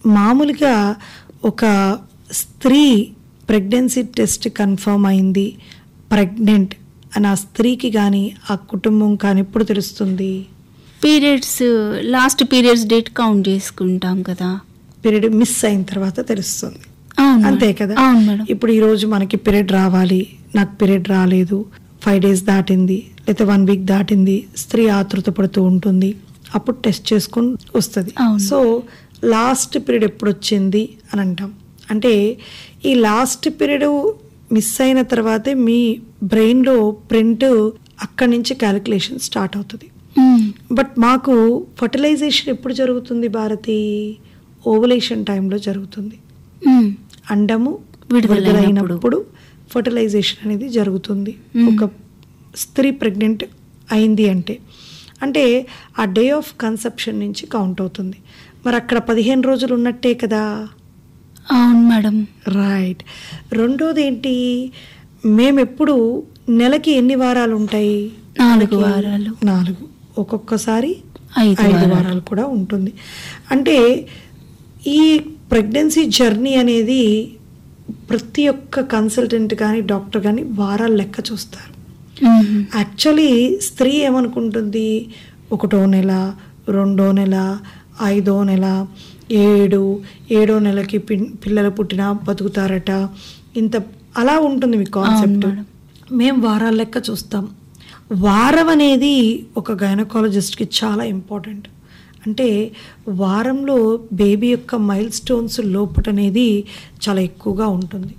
మామూలుగా ఒక స్త్రీ ప్రెగ్నెన్సీ టెస్ట్ కన్ఫర్మ్ అయింది ప్రెగ్నెంట్ అని ఆ స్త్రీకి కానీ ఆ కుటుంబం కానీ ఎప్పుడు తెలుస్తుంది periods last periods date count చేసుకుంటాం కదా పీరియడ్ మిస్ అయిన తర్వాత తెలుస్తుంది అవును అంతే మేడం. కదా అవును మేడం ఇప్పుడు ఈ రోజు మనకి పీరియడ్ రావాలి నాకు పీరియడ్ రాలేదు ఫైవ్ డేస్ దాటింది లేకపోతే వన్ వీక్ దాటింది స్త్రీ ఆతృత పడుతూ ఉంటుంది అప్పుడు టెస్ట్ చేసుకుని వస్తుంది అవును. సో లాస్ట్ పీరియడ్ ఎప్పుడు వచ్చింది అని అంటాం అంటే ఈ లాస్ట్ పీరియడ్ మిస్ అయిన తర్వాతే మీ బ్రెయిన్లో ప్రింట్ అక్కడి నుంచి క్యాలిక్యులేషన్ స్టార్ట్ అవుతుంది మ్మ్. బట్ మాకు ఫర్టిలైజేషన్ ఎప్పుడు జరుగుతుంది భారతి ఓవలేషన్ టైంలో జరుగుతుంది మ్మ్. అండము విడుదలైనప్పుడు. విడుదలైనప్పుడు ఫర్టిలైజేషన్ అనేది జరుగుతుంది మ్మ్. ఒక స్త్రీ ప్రెగ్నెంట్ అయింది అంటే అంటే ఆ డే ఆఫ్ కన్సెప్షన్ నుంచి కౌంట్ అవుతుంది మరి అక్కడ పదిహేను రోజులు ఉన్నట్టే కదా అవును మేడం రైట్ రెండోది ఏంటి మేము ఎప్పుడు నెలకి ఎన్ని వారాలు ఉంటాయి నాలుగు నెలకి వారాలు. నాలుగు ఒక్కొక్కసారి ఐదు ఐదు వారాలు. వారాలు కూడా ఉంటుంది అంటే ఈ ప్రెగ్నెన్సీ జర్నీ అనేది ప్రతి ఒక్క కన్సల్టెంట్ కానీ డాక్టర్ కానీ వారాలు లెక్క చూస్తారు మ్మ్. యాక్చువల్లీ స్త్రీ ఏమనుకుంటుంది ఒకటో నెల రెండో నెల ఐదో నెల ఏడు ఏడో నెలకి పిన్- పిల్లలు పుట్టినా బతుకుతారట ఇంత అలా ఉంటుంది మీ కాన్సెప్ట్ అవును మేడం. మేము వారాల లెక్క చూస్తాం వారం అనేది ఒక గైనకాలజిస్ట్కి చాలా ఇంపార్టెంట్ అంటే వారంలో బేబీ యొక్క మైల్ స్టోన్స్ లోపట అనేది చాలా ఎక్కువగా ఉంటుంది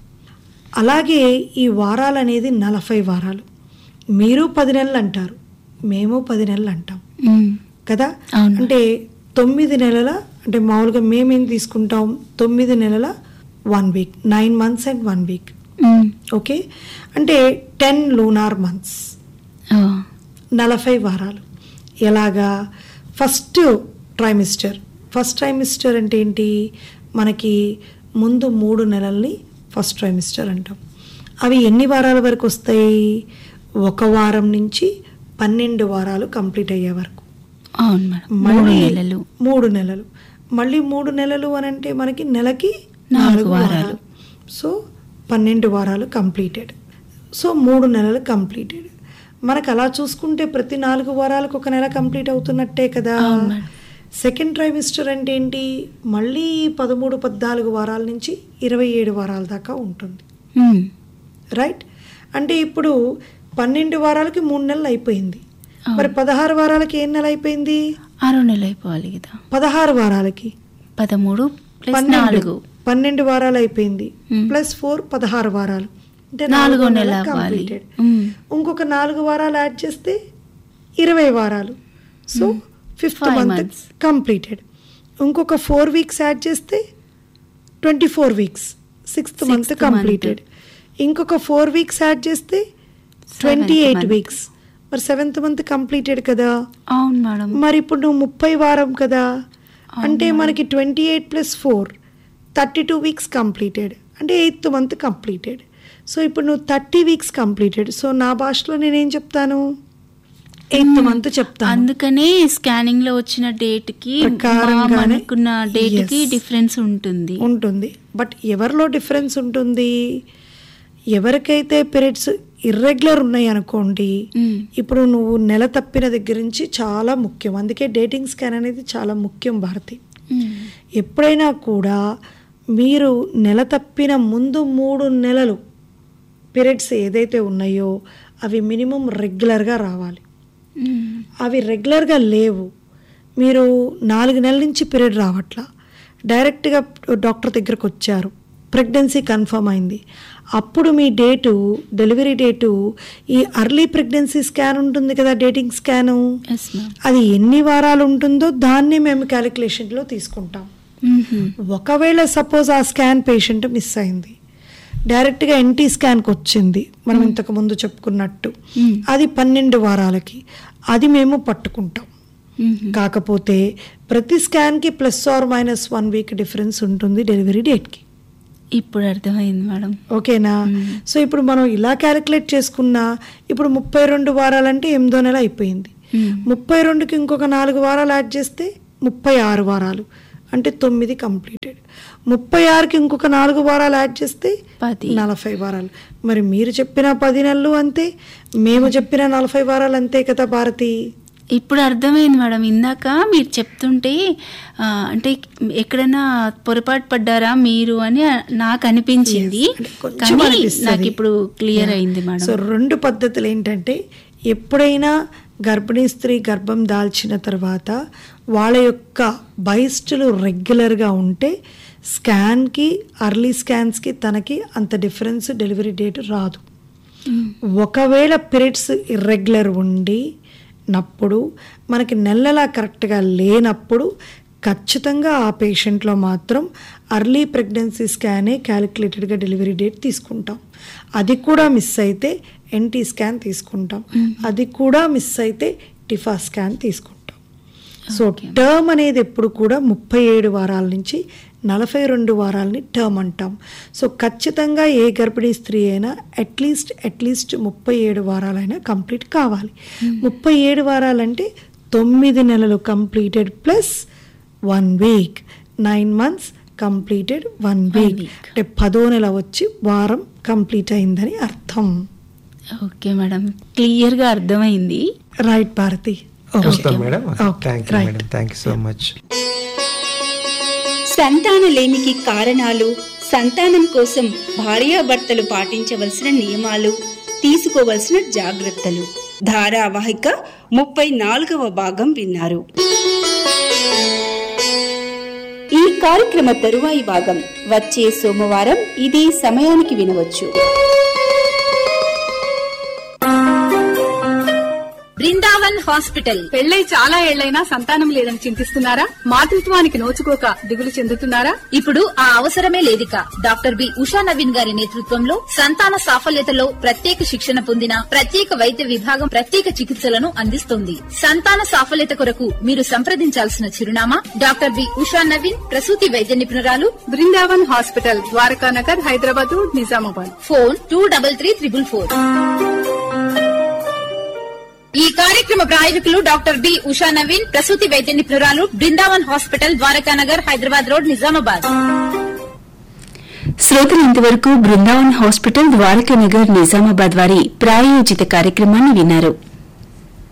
అలాగే ఈ వారాలు అనేది నలభై వారాలు మీరు పది నెలలు అంటారు మేము పది నెలలు అంటాం మ్మ్. కదా అవును. అంటే తొమ్మిది నెలల అంటే మామూలుగా మేమేం తీసుకుంటాం తొమ్మిది నెలల one week nine months and one week hmm. Okay అంటే టెన్ లూనార్ మంత్స్ ఆ. నలభై వారాలు ఎలాగా ఫస్ట్ ట్రైమిస్టర్ ఫస్ట్ ట్రైమిస్టర్ అంటే ఏంటి మనకి ముందు మూడు నెలల్ని ఫస్ట్ ట్రైమిస్టర్ అంటాం అవి ఎన్ని వారాల వరకు వస్తాయి ఒక వారం నుంచి పన్నెండు వారాలు కంప్లీట్ అయ్యే వరకు అవును మేడం మూడు మళ్ళీ నెలలు మూడు నెలలు మళ్ళీ మూడు నెలలు అని అంటే మనకి నెలకి నాలుగు నాలుగు వారాలు. వారాలు సో పన్నెండు వారాలు కంప్లీటెడ్ సో మూడు నెలలు కంప్లీటెడ్ మనకు అలా చూసుకుంటే ప్రతి నాలుగు వారాలకు ఒక నెల కంప్లీట్ అవుతున్నట్టే కదా అవును మేడం. సెకండ్ ట్రైమిస్టర్ అంటే ఏంటి మళ్ళీ పదమూడు పద్నాలుగు వారాల నుంచి ఇరవై ఏడు వారాల దాకా ఉంటుంది మ్మ్. రైట్ అంటే ఇప్పుడు పన్నెండు వారాలకి మూడు నెలలు అయిపోయింది అవును. మరి పదహారు వారాలకి ఏం నెల అయిపోయింది ఆరో నెల అయిపోవాలి కదా పదహారు వారాలకి పదమూడు ప్లస్ పన్నెండు నాలుగు పన్నెండు వారాలు అయిపోయింది మ్మ్. ప్లస్ ఫోర్ పదహారు వారాలు అంటే నాలుగో నాలుగో నెల నెల అవ్వాలి completed. మ్మ్. ఇంకొక నాలుగు వారాలు యాడ్ చేస్తే ఇరవై వారాలు so fifth Five month months. Completed ఇంకొక ఫోర్ వీక్స్ యాడ్ చేస్తే twenty four weeks sixth month Sixth completed ఇంకొక ఫోర్ వీక్స్ యాడ్ చేస్తే twenty Seventh eight month. Weeks మరి సెవెంత్ మంత్ కంప్లీటెడ్ కదా అవును మేడం మరి ఇప్పుడు నువ్వు ముప్పై వారం కదా అంటే మనకి twenty eight plus four thirty two weeks completed అంటే ఎయిత్ మంత్ కంప్లీటెడ్ సో ఇప్పుడు నువ్వు థర్టీ వీక్స్ కంప్లీటెడ్ సో నా భాషలో నేనేం చెప్తాను ఎయిత్ మంత్ చెప్తాను అందుకనే స్కానింగ్ లో వచ్చిన డేట్ కి ప్రకారంగానే- అనుకున్న డేట్ కి Yes. డిఫరెన్స్ ఉంటుంది ఉంటుంది బట్ ఎవరిలో డిఫరెన్స్ ఉంటుంది ఎవరికైతే పీరియడ్స్ ఇర్రెగ్యులర్ ఉన్నాయి అనుకోండి మ్మ్. ఇప్పుడు నువ్వు నెల తప్పిన దగ్గర నుంచి చాలా ముఖ్యం అందుకే డేటింగ్ స్కాన్ అనేది చాలా ముఖ్యం భారతి మ్మ్. ఎప్పుడైనా కూడా మీరు నెల తప్పిన ముందు మూడు నెలలు పీరియడ్స్ ఏదైతే ఉన్నాయో అవి మినిమం రెగ్యులర్గా రావాలి మ్మ్. అవి రెగ్యులర్గా లేవు మీరు నాలుగు నెలల నుంచి పీరియడ్ రావట్లా డైరెక్ట్గా డాక్టర్ దగ్గరకు వచ్చారు ప్రెగ్నెన్సీ కన్ఫర్మ్ అయింది అప్పుడు మీ డేటు డెలివరీ డేటు ఈ అర్లీ ప్రెగ్నెన్సీ స్కాన్ ఉంటుంది కదా డేటింగ్ స్కాను ఎస్ మ్యామ్ అది ఎన్ని వారాలు ఉంటుందో దాన్ని మేము క్యాలిక్యులేషన్లో తీసుకుంటాం మ్మ్. ఒకవేళ సపోజ్ ఆ స్కాన్ పేషెంట్ మిస్ అయింది డైరెక్ట్గా ఎన్టీ స్కాన్కి వచ్చింది మనం ఇంతకు ముందు చెప్పుకున్నట్టు మ్మ్. అది పన్నెండు వారాలకి అది మేము పట్టుకుంటాం మ్మ్. కాకపోతే ప్రతి స్కాన్కి plus or minus one week difference ఉంటుంది డెలివరీ డేట్కి ఇప్పుడు అర్థమైంది మేడం ఓకేనా మ్మ్. సో ఇప్పుడు మనం ఇలా క్యాలిక్యులేట్ చేసుకున్నా ఇప్పుడు ముప్పై రెండు వారాలంటే ఎనిమిదో నెల అయిపోయింది మ్మ్. ముప్పై రెండుకి ఇంకొక నాలుగు వారాలు యాడ్ చేస్తే ముప్పై ఆరు వారాలు అంటే తొమ్మిది కంప్లీటెడ్ ముప్పై ఆరుకి ఇంకొక నాలుగు వారాలు యాడ్ చేస్తే పది నలభై వారాలు మరి మీరు చెప్పిన పది నెలలు అంతే మేము చెప్పిన నలభై వారాలు అంతే కదా భారతి ఇప్పుడు అర్థమైంది మేడం ఇందాక మీరు చెప్తుంటే ఆ, అంటే ఎక్కడైనా పొరపాటు పడ్డారా మీరు అని నాకు అనిపించింది Yes, అంటే కొంచెం కానీ అనిపిస్తది. నాకు ఇప్పుడు క్లియర్ అయింది మేడం సో రెండు పద్ధతులు ఏంటంటే ఎప్పుడైనా గర్భిణీ స్త్రీ గర్భం దాల్చిన తర్వాత వాళ్ళ యొక్క బైస్టులు రెగ్యులర్గా ఉంటే స్కాన్కి అర్లీ స్కాన్స్కి తనకి అంత డిఫరెన్స్ డెలివరీ డేట్ రాదు ఒకవేళ పీరియడ్స్ ఇర్రెగ్యులర్ ఉండి నప్పుడు మనకి నెలలా కరెక్ట్గా లేనప్పుడు ఖచ్చితంగా ఆ పేషెంట్లో మాత్రం అర్లీ ప్రెగ్నెన్సీ స్కానే క్యాలిక్యులేటెడ్గా డెలివరీ డేట్ తీసుకుంటాం అది కూడా మిస్ అయితే ఎన్టీ స్కాన్ తీసుకుంటాం అది కూడా మిస్ అయితే టిఫా స్కాన్ తీసుకుంటాం సో టర్మ్ అనేది ఎప్పుడు కూడా ముప్పై ఏడు వారాల నుంచి నలభై రెండు వారాలని టర్మ్ అంటాం సో ఖచ్చితంగా ఏ గర్భిణీ స్త్రీ అయినా అట్లీస్ట్ అట్లీస్ట్ ముప్పై ఏడు వారాలైనా కంప్లీట్ కావాలి ముప్పై ఏడు వారాలంటే తొమ్మిది నెలలు completed plus one week nine months completed one week అంటే పదో నెల వచ్చి వారం కంప్లీట్ అయిందని అర్థం ఓకే మేడం క్లియర్ గా అర్థమైంది రైట్ భారతి వస్తాం madam Okay, thank you right. Madam thank you so much సంతానలేమికి కారణాలు సంతానం కోసం భార్యాభర్తలు పాటించవలసిన నియమాలు తీసుకోవలసిన జాగ్రత్తలు ధారావాహిక ముప్పై నాలుగవ భాగం విన్నారు ఈ కార్యక్రమ తరువాయి భాగం వచ్చే సోమవారం ఇదే సమయానికి వినవచ్చు బృందావన్ హాస్పిటల్ పెళ్ళై చాలా ఏళ్లైనా సంతానం లేదని చింతిస్తున్నారా మాతృత్వానికి నోచుకోక దిగులు చెందుతున్నారా ఇప్పుడు ఆ అవసరమే లేదిక డాక్టర్ బి ఉషా నవీన్ గారి నేతృత్వంలో సంతాన సాఫల్యతలో ప్రత్యేక శిక్షణ పొందిన ప్రత్యేక వైద్య విభాగం ప్రత్యేక చికిత్సలను అందిస్తుంది సంతాన సాఫల్యత కొరకు మీరు సంప్రదించాల్సిన చిరునామా డాక్టర్ బి ఉషా నవీన్ ప్రసూతి వైద్య నిపుణురాలు Brindavan hospital Dwarakanagar Hyderabad Nizamabad phone two double three triple four ఈ కార్యక్రమ ప్రాయోజకులు డాక్టర్ బి ఉషా నవీన్ ప్రసూతి వైద్య నిపుణురాలు బృందావన్ హాస్పిటల్ ద్వారకానగర్ హైదరాబాద్ రోడ్ నిజామాబాద్ శ్రోతలు ఇంతవరకు బృందావన్ హాస్పిటల్ ద్వారకా నగర్ నిజామాబాద్ వారి ప్రాయోజిత కార్యక్రమాన్ని విన్నారు